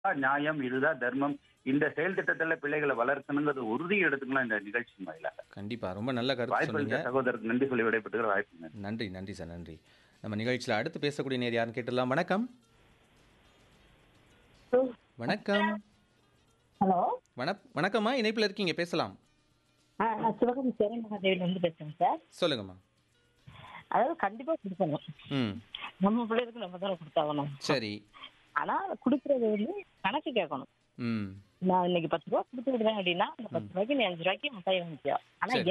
நியாயம் இதுதான் தர்மம் இந்த செயல் திட்டத்துல பிள்ளைகளை வளர்க்கணுங்கிறது உறுதி எடுத்துக்கலாம் இந்த நிகழ்ச்சி வாயிலாக கண்டிப்பா ரொம்ப நல்ல கருத்து வாய்ப்பு சொன்னீங்க அளித்த சகோதரருக்கு நன்றி சொல்லி விடைபெற்றுகிற வாய்ப்பு நன்றி. நன்றி நன்றி சார் நன்றி நம்ம நிகழ்ச்சியில் அடுத்து பேசக்கூடிய நேர் யாருன்னு கேட்டுடலாம் வணக்கம் வணக்கம் ஹலோ வண வணக்கம்மா இணைப்பில் இருக்கீங்க பேசலாம் ஆ நான் சிவகாமி சேரன் மகாதேவில இருந்து பேசுறேன் சார் சொல்லுங்கம்மா அதாவது கண்டிப்பா கொடுக்கணும் ம் நம்ம பிள்ளைகளுக்கு நம்ம தானே கொடுத்தாகணும் சரி ஆனா கொடுக்கறது வந்து கணக்கு கேட்கணும் ம் நான் இன்னைக்கு பத்து ரூபா கொடுத்து விடுறேன் அப்படின்னா அந்த பத்து ரூபாய்க்கு நீ அஞ்சு ரூபாய்க்கு மிட்டாய் வாங்கிக்கோ ஆனா சரி.